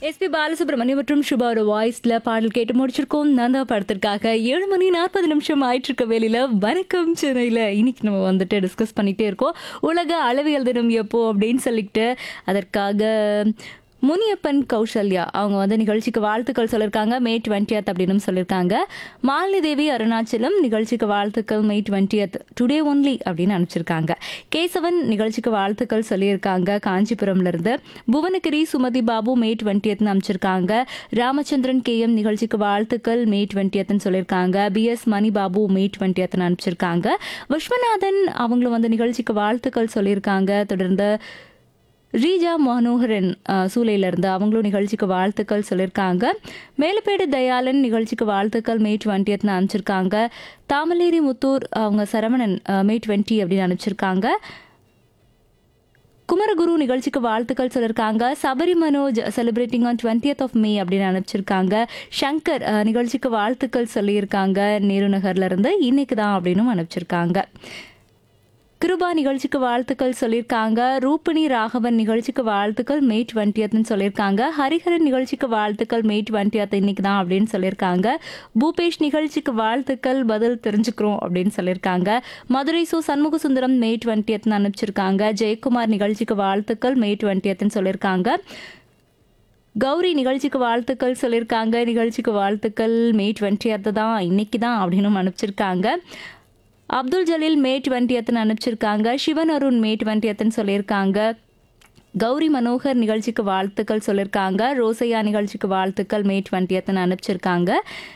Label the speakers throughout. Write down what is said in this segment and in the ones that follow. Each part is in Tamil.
Speaker 1: எஸ்பி பாலசுப்ரமணியம் மற்றும் சுபாவோட வாய்ஸ்ல பாடல் கேட்டு முடிச்சிருக்கோம் நந்தா படத்திற்காக ஏழு மணி நாற்பது நிமிஷம் ஆயிட்டு இருக்க வேலையில வணக்கம் சென்னையில இன்னைக்கு நம்ம வந்துட்டு டிஸ்கஸ் பண்ணிட்டே இருக்கோம் உலக அளவியல் தினம் எப்போ அப்படின்னு சொல்லிட்டு அதற்காக முனியப்பன் கௌசல்யா அவங்க வந்து நிகழ்ச்சிக்கு வாழ்த்துக்கள் சொல்லியிருக்காங்க மே டுவெண்ட்டியத் அப்படின்னு சொல்லியிருக்காங்க மாலினி தேவி அருணாச்சலம் நிகழ்ச்சிக்கு வாழ்த்துக்கள் மே டுவெண்ட்டியத் டுடே ஒன்லி அப்படின்னு அனுப்பிச்சிருக்காங்க கேசவன் நிகழ்ச்சிக்கு வாழ்த்துக்கள் சொல்லியிருக்காங்க காஞ்சிபுரம்ல இருந்து புவனகிரி சுமதி பாபு மே டுவெண்ட்டியத்னு அனுப்பிச்சிருக்காங்க ராமச்சந்திரன் கே எம் நிகழ்ச்சிக்கு வாழ்த்துக்கள் மே டுவெண்ட்டியத்னு சொல்லியிருக்காங்க பிஎஸ் மணி பாபு மே டுவெண்ட்டியத்னு அனுப்பிச்சிருக்காங்க விஸ்வநாதன் அவங்களும் வந்து நிகழ்ச்சிக்கு வாழ்த்துக்கள் சொல்லியிருக்காங்க தொடர்ந்து ரீஜா மனோகரன் அஹ், சூலையில இருந்து அவங்களும் நிகழ்ச்சிக்கு வாழ்த்துக்கள் சொல்லியிருக்காங்க மேலப்பேடு தயாளன் நிகழ்ச்சிக்கு வாழ்த்துக்கள் மே டுவெண்ட்டியத்னு அனுப்பிச்சிருக்காங்க தாமலேரி முத்தூர் அவங்க சரவணன் அஹ், மே டுவெண்ட்டி அப்படின்னு அனுப்பிச்சிருக்காங்க குமரகுரு நிகழ்ச்சிக்கு வாழ்த்துக்கள் சொல்லியிருக்காங்க Sabari Manoj celebrating on twentieth of May அப்படின்னு அனுப்பிச்சிருக்காங்க சங்கர் அஹ், நிகழ்ச்சிக்கு வாழ்த்துக்கள் சொல்லியிருக்காங்க நேரு நகர்ல இருந்து இன்னைக்கு தான் அப்படின்னும் அனுப்பிச்சிருக்காங்க கிருபா நிகழ்ச்சிக்கு வாழ்த்துக்கள் சொல்லியிருக்காங்க ரூபிணி ராகவன் நிகழ்ச்சிக்கு வாழ்த்துக்கள் மே டுவெண்ட்டியத்னு சொல்லியிருக்காங்க ஹரிஹரன் நிகழ்ச்சிக்கு வாழ்த்துக்கள் மே டுவெண்ட்டியத் இன்னைக்கு தான் அப்படின்னு சொல்லியிருக்காங்க பூபேஷ் நிகழ்ச்சிக்கு வாழ்த்துக்கள் பதில் தெரிஞ்சுக்கிறோம் அப்படின்னு சொல்லியிருக்காங்க மதுரை சு சண்முக சுந்தரம் மே டுவெண்ட்டியத்னு அனுப்பிச்சிருக்காங்க ஜெயக்குமார் நிகழ்ச்சிக்கு வாழ்த்துக்கள் மே டுவெண்ட்டியத்னு சொல்லியிருக்காங்க கௌரி நிகழ்ச்சிக்கு வாழ்த்துக்கள் சொல்லியிருக்காங்க நிகழ்ச்சிக்கு வாழ்த்துக்கள் மே டுவெண்ட்டி தான் இன்னைக்கு தான் அப்படின்னு அனுப்பிச்சிருக்காங்க அப்துல் ஜலீல் மே டுவெண்ட்டியத்துன்னு அனுப்பிச்சிருக்காங்க சிவன் அருண் மே டுவெண்ட்டியத்துன்னு சொல்லியிருக்காங்க கௌரி மனோகர் நிகழ்ச்சிக்கு வாழ்த்துக்கள் சொல்லியிருக்காங்க ரோசையா நிகழ்ச்சிக்கு வாழ்த்துக்கள் மே டுவெண்ட்டியத்துன்னு அனுப்பிச்சிருக்காங்க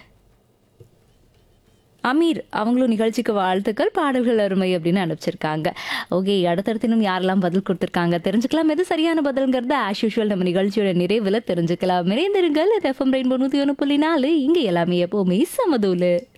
Speaker 1: அமீர் அவங்களும் நிகழ்ச்சிக்கு வாழ்த்துக்கள் பாடல்கள் அருமை அப்படின்னு அனுப்பிச்சிருக்காங்க ஓகே அடுத்தடுத்து இன்னும் யாரெல்லாம் பதில் கொடுத்துருக்காங்க தெரிஞ்சுக்கலாம் எது சரியான பதில்ங்கிறத ஆஸ் யூஷுவல் நம்ம நிகழ்ச்சியோட நிறைவில் தெரிஞ்சுக்கலாம் நிறைந்திருங்கள் எஃப்எம் ரெயின்போ நூற்றி ஒன்று புள்ளி நாலு இங்கே எல்லாமே எப்போவுமே சமதூலு